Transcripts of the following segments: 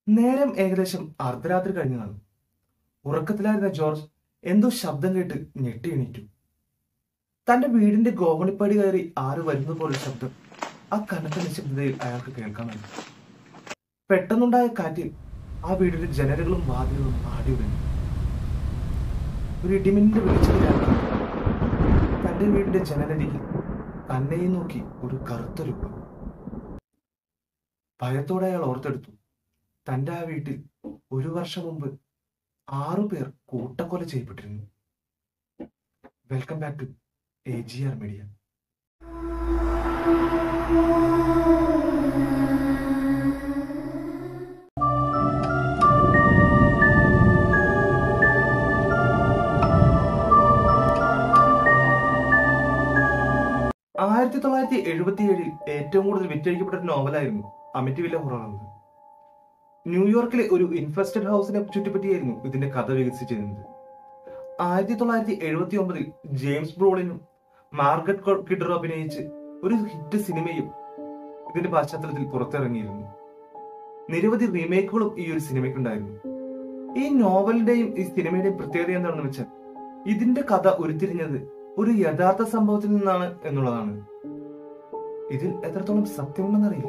നേരം ഏകദേശം അർദ്ധരാത്രി കഴിഞ്ഞതാണ് ഉറക്കത്തിലായിരുന്ന ജോർജ് എന്തോ ശബ്ദം കേട്ട് ഞെട്ടി എണീറ്റു തന്റെ വീടിന്റെ ഗോവണിപ്പടി കയറി ആര് വരുന്ന പോലെ ശബ്ദം ആ കനത്ത നിശബ്ദതയിൽ അയാൾക്ക് കേൾക്കാമെന്ന് പെട്ടെന്നുണ്ടായ കാറ്റിൽ ആ വീടിന്റെ ജനലുകളും വാതിലുകളും ആടി ഉടഞ്ഞു ഒരു ഇടിമിന്നിന്റെ വെളിച്ചത്തിലാണ് തന്റെ വീടിന്റെ ജനലരികിൽ തന്നെയും നോക്കി ഒരു കറുത്ത രൂപം ഭയത്തോടെ അയാൾ ഓർത്തെടുത്തു തന്റെ ആ വീട്ടിൽ ഒരു വർഷം മുമ്പ് ആറു പേർ കൂട്ടക്കൊല ചെയ്യപ്പെട്ടിരുന്നു welcome back to A G R media ആയിരത്തി തൊള്ളായിരത്തി എഴുപത്തി ഏഴിൽ ഏറ്റവും കൂടുതൽ വിറ്റഴിക്കപ്പെട്ട ഒരു നോവലായിരുന്നു അമിറ്റിവില്ല ഹൊറർ എന്നത് ന്യൂയോർക്കിലെ ഒരു ഇൻഫെസ്റ്റഡ് ഹൗസിനെ ചുറ്റിപ്പറ്റിയായിരുന്നു ഇതിന്റെ കഥ വികസിച്ചിരുന്നത് ആയിരത്തി തൊള്ളായിരത്തി എഴുപത്തി ഒമ്പതിൽ ജെയിംസ് ബ്രോളിനും മാർഗറ്റ് കിഡറും അഭിനയിച്ച് ഒരു ഹിറ്റ് സിനിമയും ഇതിന്റെ പശ്ചാത്തലത്തിൽ പുറത്തിറങ്ങിയിരുന്നു നിരവധി റീമേക്കുകളും ഈ ഒരു സിനിമയ്ക്കുണ്ടായിരുന്നു ഈ നോവലിന്റെയും ഈ സിനിമയുടെയും പ്രത്യേകത എന്താണെന്ന് വെച്ചാൽ ഇതിന്റെ കഥ ഉരുത്തിരിഞ്ഞത് ഒരു യഥാർത്ഥ സംഭവത്തിൽ നിന്നാണ് എന്നുള്ളതാണ് ഇതിൽ എത്രത്തോളം സത്യമുണ്ടെന്നറിയില്ല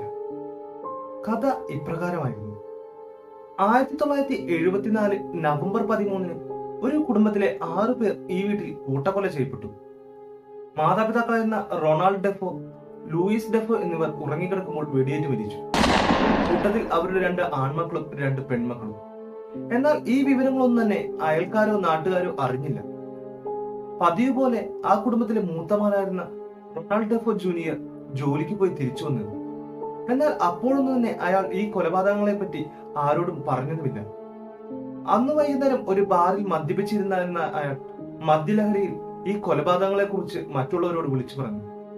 കഥ ഇപ്രകാരമായിരുന്നു ആയിരത്തി തൊള്ളായിരത്തി എഴുപത്തിനാല് നവംബർ പതിമൂന്നിന് ഒരു കുടുംബത്തിലെ ആറു പേർ ഈ വീട്ടിൽ കൂട്ടക്കൊല ചെയ്യപ്പെട്ടു മാതാപിതാക്കളായിരുന്ന റൊണാൾഡ് ഡെഫോ ലൂയിസ് ഡെഫോ എന്നിവർ ഉറങ്ങിക്കിടക്കുമ്പോൾ വെടിയേറ്റ് മരിച്ചു കൂട്ടത്തിൽ അവരുടെ രണ്ട് ആൺമക്കളും രണ്ട് പെൺമക്കളും എന്നാൽ ഈ വിവരങ്ങളൊന്നും തന്നെ അയൽക്കാരോ നാട്ടുകാരോ അറിഞ്ഞില്ല പതിവ് പോലെ ആ കുടുംബത്തിലെ മൂത്തമാരായിരുന്ന റൊണാൾഡ് ഡെഫോ ജൂനിയർ ജോലിക്ക് പോയി തിരിച്ചു വന്നത് എന്നാൽ അപ്പോഴൊന്നും തന്നെ അയാൾ ഈ കൊലപാതകങ്ങളെ പറ്റി ആരോടും പറഞ്ഞതുമില്ല അന്ന് വൈകുന്നേരം ഒരു ബാറിൽ മദ്യപിച്ചിരുന്ന അയാൾ മദ്യലഹരിയിൽ ഈ കൊലപാതകങ്ങളെ കുറിച്ച് മറ്റുള്ളവരോട് വിളിച്ചു പറഞ്ഞു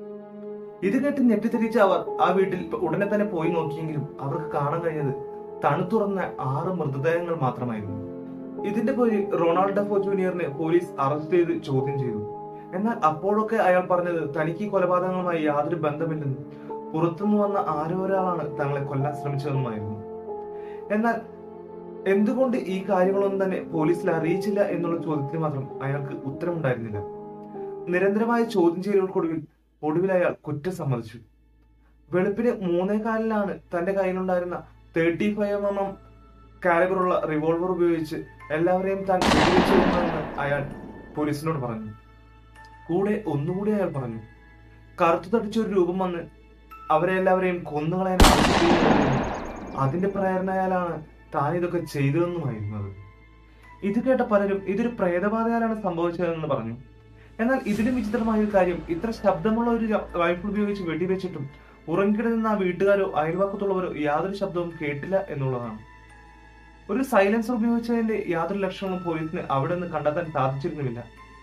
ഇത് കേട്ട് ഞെട്ടിത്തിരിച്ച അവർ ആ വീട്ടിൽ ഉടനെ തന്നെ പോയി നോക്കിയെങ്കിലും അവർക്ക് കാണാൻ കഴിഞ്ഞത് തണുത്തുറന്ന ആറ് മൃതദേഹങ്ങൾ മാത്രമായിരുന്നു ഇതിന്റെ പേരിൽ റൊണാൾഡ് ഡഫോ ജൂനിയറിനെ പോലീസ് അറസ്റ്റ് ചെയ്ത് ചോദ്യം ചെയ്തു എന്നാൽ അപ്പോഴൊക്കെ അയാൾ പറഞ്ഞത് തനിക്ക് ഈ കൊലപാതകങ്ങളുമായി യാതൊരു ബന്ധമില്ലെന്നും പുറത്തുനിന്ന് വന്ന ആരോ ഒരാളാണ് തങ്ങളെ കൊല്ലാൻ ശ്രമിച്ചതെന്നുമായിരുന്നു എന്നാൽ എന്തുകൊണ്ട് ഈ കാര്യങ്ങളൊന്നും തന്നെ പോലീസിൽ അറിയിച്ചില്ല എന്നുള്ള ചോദ്യത്തിന് മാത്രം അയാൾക്ക് ഉത്തരമുണ്ടായിരുന്നില്ല നിരന്തരമായ ചോദ്യം ചെയ്യലുകൾക്കൊടുവിൽ ഒടുവിൽ അയാൾ കുറ്റം സമ്മതിച്ചു വെളുപ്പിന് മൂന്നേകാലിലാണ് തന്റെ കയ്യിലുണ്ടായിരുന്ന തേർട്ടി ഫൈവ് എം എം കാലിബറുള്ള റിവോൾവർ ഉപയോഗിച്ച് എല്ലാവരെയും താൻ വെടിവെച്ചിരുന്നതെന്ന് അയാൾ പോലീസിനോട് പറഞ്ഞു കൂടെ ഒന്നുകൂടി അയാൾ പറഞ്ഞു കറുത്തു തടിച്ച ഒരു രൂപം വന്ന് അവരെ എല്ലാവരെയും കൊന്നുകളയാൻ ആവശ്യപ്പെടുകയായിരുന്നു അതിന്റെ പ്രേരണയാലാണ് താൻ ഇതൊക്കെ ചെയ്തതെന്നുമായിരുന്നത് ഇത് കേട്ട പലരും ഇതൊരു പ്രേതബാധയാലാണ് സംഭവിച്ചതെന്ന് പറഞ്ഞു എന്നാൽ ഇതിലും വിചിത്രമായ ഒരു കാര്യം ഇത്ര ശബ്ദമുള്ള ഒരു റൈഫിൾ ഉപയോഗിച്ച് വെടിവെച്ചിട്ടും ഉറങ്ങിക്കിടന്ന ആ വീട്ടുകാരോ അയൽവക്കത്തുള്ളവരോ യാതൊരു ശബ്ദവും കേട്ടില്ല എന്നുള്ളതാണ് ഒരു സൈലൻസർ ഉപയോഗിച്ചതിന്റെ യാതൊരു ലക്ഷണവും പോലീസിന് അവിടെ നിന്ന് കണ്ടെത്താൻ സാധിച്ചിരുന്നുമില്ല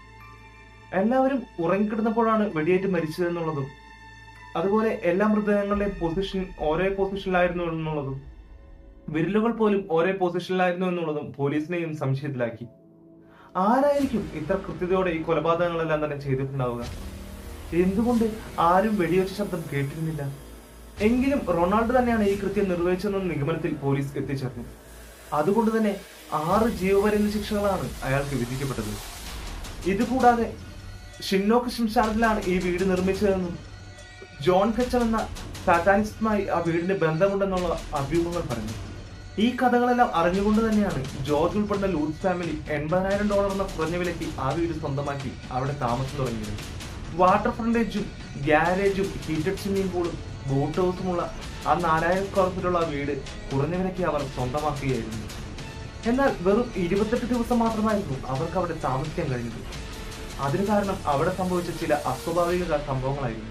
എല്ലാവരും ഉറങ്ങിക്കിടന്നപ്പോഴാണ് വെടിയേറ്റ് മരിച്ചതെന്നുള്ളതും അതുപോലെ എല്ലാ മൃതദേഹങ്ങളുടെയും പൊസിഷൻ ഒരേ പൊസിഷനിലായിരുന്നു എന്നുള്ളതും വിരലുകൾ പോലും ഒരേ പൊസിഷനിലായിരുന്നു എന്നുള്ളതും പോലീസിനെയും സംശയത്തിലാക്കി ആരായിരിക്കും ഇത്ര കൃത്യതയോടെ ഈ കൊലപാതകങ്ങളെല്ലാം തന്നെ ചെയ്തിട്ടുണ്ടാവുക എന്തുകൊണ്ട് ആരും വെടിവെച്ച ശബ്ദം കേട്ടിരുന്നില്ല എങ്കിലും റൊണാൾഡോ തന്നെയാണ് ഈ കൃത്യം നിർവഹിച്ചതെന്ന നിഗമനത്തിൽ പോലീസ് എത്തിച്ചേർന്നു അതുകൊണ്ട് തന്നെ ആറ് ജീവപര്യന്ത ശിക്ഷകളാണ് അയാൾക്ക് വിധിക്കപ്പെട്ടത് ഇതുകൂടാതെ ഷിന്നോക്ക് ശംശാനത്തിലാണ് ഈ വീട് നിർമ്മിച്ചതെന്നും ജോൺ കച്ചൻ എന്ന സാറ്റാനിസ്റ്റുമായി ആ വീടിന് ബന്ധമുണ്ടെന്നുള്ള അഭ്യൂഹങ്ങൾ പറഞ്ഞു ഈ കഥകളെല്ലാം അറിഞ്ഞുകൊണ്ട് തന്നെയാണ് ജോർജ് ഉൾപ്പെടുന്ന ലൂസ് ഫാമിലി എൺപതിനായിരം ഡോളർ എന്ന കുറഞ്ഞ വിലയ്ക്ക് ആ വീട് സ്വന്തമാക്കി അവിടെ താമസം തുടങ്ങിയത് വാട്ടർ ഫ്രണ്ടേജും ഗ്യാരേജും ഹീറ്റഡ് സ്വിമ്മിംഗ് പൂളും ബോട്ട് ഹൗസുമുള്ള ആ നാലായിരം സ്ക്വയർ ഫീറ്റുള്ള ആ വീട് കുറഞ്ഞ വിലയ്ക്ക് അവർ സ്വന്തമാക്കുകയായിരുന്നു എന്നാൽ വെറും ഇരുപത്തെട്ട് ദിവസം മാത്രമായിരുന്നു അവർക്ക് അവിടെ താമസിക്കാൻ കഴിഞ്ഞത് അതിന് കാരണം അവിടെ സംഭവിച്ച ചില അസ്വാഭാവിക സംഭവങ്ങളായിരുന്നു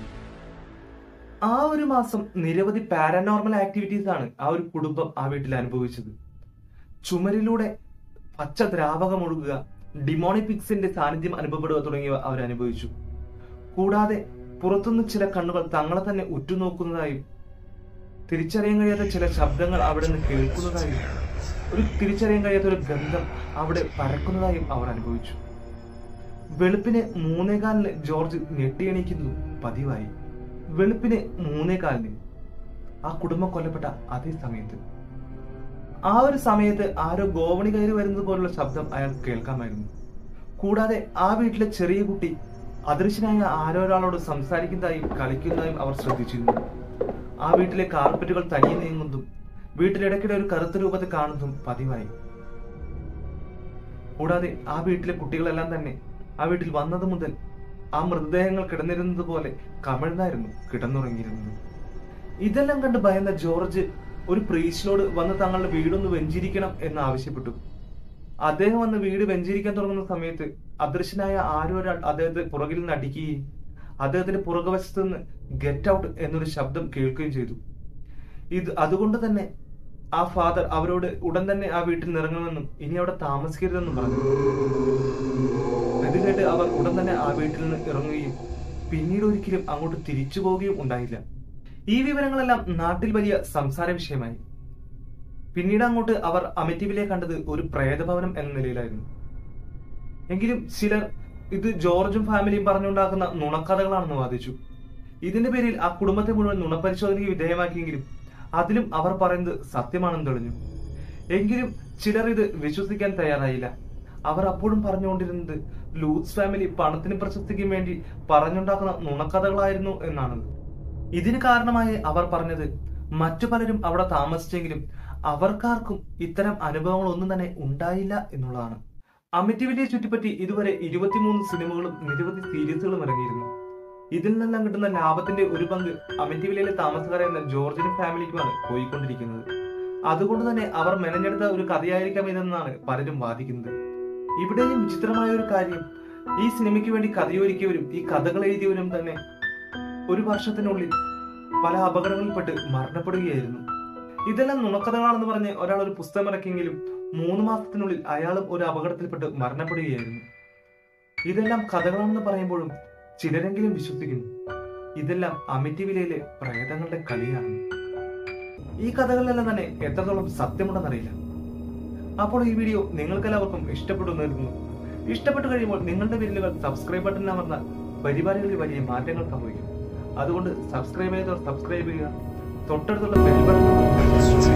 ആ ഒരു മാസം നിരവധി പാരനോർമൽ ആക്ടിവിറ്റീസ് ആണ് ആ ഒരു കുടുംബം ആ വീട്ടിൽ അനുഭവിച്ചത് ചുമരിലൂടെ പച്ച ദ്രാവകം ഒഴുകുക ഡിമോണിപിക്സിന്റെ സാന്നിധ്യം അനുഭവപ്പെടുക തുടങ്ങിയവ അവർ അനുഭവിച്ചു കൂടാതെ പുറത്തുനിന്ന് ചില കണ്ണുകൾ തങ്ങളെ തന്നെ ഉറ്റുനോക്കുന്നതായും തിരിച്ചറിയാൻ കഴിയാത്ത ചില ശബ്ദങ്ങൾ അവിടെ നിന്ന് കേൾക്കുന്നതായും ഒരു തിരിച്ചറിയാൻ കഴിയാത്ത ഒരു ഗന്ധം അവിടെ പരക്കുന്നതായും അവർ അനുഭവിച്ചു വെളുപ്പിന് മൂന്നേകാലിന് ജോർജ് ഞെട്ടിയണിക്കുന്നത് പതിവായി വെളുപ്പിന് മൂന്നേകാലിന് ആ കുടുംബം കൊല്ലപ്പെട്ട അതേ സമയത്ത് ആ ഒരു സമയത്ത് ആരോ ഗോവണി കയറി വരുന്നത് പോലുള്ള ശബ്ദം അയാൾ കേൾക്കാമായിരുന്നു കൂടാതെ ആ വീട്ടിലെ ചെറിയ കുട്ടി അദൃശ്യനായ ആരോ ഒരാളോട് സംസാരിക്കുന്നതായും കളിക്കുന്നതായും അവർ ശ്രദ്ധിച്ചിരുന്നു ആ വീട്ടിലെ കാർപ്പറ്റുകൾ തനിയെ നീങ്ങുന്നതും വീട്ടിലിടയ്ക്കിടെ ഒരു കറുത്ത രൂപത്തെ കാണുന്നതും പതിവായി കൂടാതെ ആ വീട്ടിലെ കുട്ടികളെല്ലാം തന്നെ ആ വീട്ടിൽ വന്നത് മുതൽ ആ മൃതദേഹങ്ങൾ കിടന്നിരുന്നത് പോലെ കമിഴ്ന്നായിരുന്നു കിടന്നുറങ്ങിയിരുന്നത് ഇതെല്ലാം കണ്ട് ഭയന്ന ജോർജ് ഒരു പ്രീസ്റ്റിനോട് വന്ന് തങ്ങളുടെ വീടൊന്ന് വെഞ്ചിരിക്കണം എന്ന് ആവശ്യപ്പെട്ടു അദ്ദേഹം വന്ന് വീട് വെഞ്ചിരിക്കാൻ തുടങ്ങുന്ന സമയത്ത് അദൃശ്യനായ ആരോ ഒരാൾ അദ്ദേഹത്തെ പുറകിൽ നിന്ന് അടിക്കുകയും അദ്ദേഹത്തിന്റെ പുറകുവശത്ത് നിന്ന് ഗെറ്റ് ഔട്ട് എന്നൊരു ശബ്ദം കേൾക്കുകയും ചെയ്തു ഇത് അതുകൊണ്ട് തന്നെ ആ ഫാദർ അവരോട് ഉടൻ തന്നെ ആ വീട്ടിൽ നിന്ന് ഇറങ്ങണമെന്നും ഇനി അവിടെ താമസിക്കരുതെന്നും പറഞ്ഞു ഇത് കേട്ട് അവർ ഉടൻ തന്നെ ആ വീട്ടിൽ നിന്ന് ഇറങ്ങുകയും പിന്നീട് ഒരിക്കലും അങ്ങോട്ട് തിരിച്ചു പോവുകയും ഉണ്ടായില്ല ഈ വിവരങ്ങളെല്ലാം നാട്ടിൽ വലിയ സംസാര വിഷയമായി പിന്നീട് അങ്ങോട്ട് അവർ അമിറ്റിവിലെ കണ്ടത് ഒരു പ്രേതഭവനം എന്ന നിലയിലായിരുന്നു എങ്കിലും ചിലർ ഇത് ജോർജും ഫാമിലിയും പറഞ്ഞുണ്ടാക്കുന്ന നുണക്കഥകളാണെന്ന് വാദിച്ചു ഇതിന്റെ പേരിൽ ആ കുടുംബത്തെ മുഴുവൻ നുണപരിശോധനയ്ക്ക് വിധേയമാക്കിയെങ്കിലും അതിലും അവർ പറയുന്നത് സത്യമാണെന്ന് തെളിഞ്ഞു എങ്കിലും ചിലർ ഇത് വിശ്വസിക്കാൻ തയ്യാറായില്ല അവർ അപ്പോഴും പറഞ്ഞുകൊണ്ടിരുന്നത് ലൂത്ത് ഫാമിലി പണത്തിന് പ്രശസ്തിക്കും വേണ്ടി പറഞ്ഞുണ്ടാക്കുന്ന നുണക്കഥകളായിരുന്നു എന്നാണ് ഇതിന് കാരണമായി അവർ പറഞ്ഞത് മറ്റു പലരും അവിടെ താമസിച്ചെങ്കിലും അവർക്കാർക്കും ഇത്തരം അനുഭവങ്ങളൊന്നും തന്നെ ഉണ്ടായില്ല എന്നുള്ളതാണ് അമിറ്റിവിലിയെ ചുറ്റിപ്പറ്റി ഇതുവരെ ഇരുപത്തിമൂന്ന് സിനിമകളും നിരവധി സീരീസുകളും ഇറങ്ങിയിരുന്നു ഇതിൽ നിന്നെല്ലാം കിട്ടുന്ന ലാഭത്തിന്റെ ഒരു പങ്ക് അമിറ്റിവിലയിലെ താമസക്കാരായ ജോർജിനും ഫാമിലിക്കുമാണ് പോയിക്കൊണ്ടിരിക്കുന്നത് അതുകൊണ്ട് തന്നെ അവർ മെനഞ്ഞെടുത്ത ഒരു കഥയായിരിക്കാം ഇതെന്നാണ് പലരും വാദിക്കുന്നത് ഇവിടെയും വിചിത്രമായ ഒരു കാര്യം ഈ സിനിമയ്ക്ക് വേണ്ടി കഥയൊരുക്കിയവരും ഈ കഥകൾ എഴുതിയവരും തന്നെ ഒരു വർഷത്തിനുള്ളിൽ പല അപകടങ്ങളിൽപ്പെട്ട് മരണപ്പെടുകയായിരുന്നു ഇതെല്ലാം നുണക്കഥകളാണെന്ന് പറഞ്ഞ് ഒരാൾ ഒരു പുസ്തകം ഇറക്കിയെങ്കിലും മൂന്ന് മാസത്തിനുള്ളിൽ അയാളും ഒരു അപകടത്തിൽപ്പെട്ട് മരണപ്പെടുകയായിരുന്നു ഇതെല്ലാം കഥകളാണെന്ന് പറയുമ്പോഴും ചിലരെങ്കിലും വിശ്വസിക്കുന്നു ഇതെല്ലാം അമിറ്റിവിലയിലെ പ്രേതങ്ങളുടെ കളിയാണ് ഈ കഥകളിലെല്ലാം തന്നെ എത്രത്തോളം സത്യമുണ്ടെന്നറിയില്ല അപ്പോൾ ഈ വീഡിയോ നിങ്ങൾക്കെല്ലാവർക്കും ഇഷ്ടപ്പെട്ടു എന്ന് കരുതുന്നു ഇഷ്ടപ്പെട്ടു കഴിയുമ്പോൾ നിങ്ങളുടെ വിരലുകൾ സബ്സ്ക്രൈബ് ബട്ടൺ അമർന്നാൽ പരിപാടികളിൽ വലിയ മാറ്റങ്ങൾ സംഭവിക്കും അതുകൊണ്ട് സബ്സ്ക്രൈബ് ചെയ്തവർ സബ്സ്ക്രൈബ് ചെയ്യുക തൊട്ടടുത്തുള്ള ബെൽ ബട്ടൺ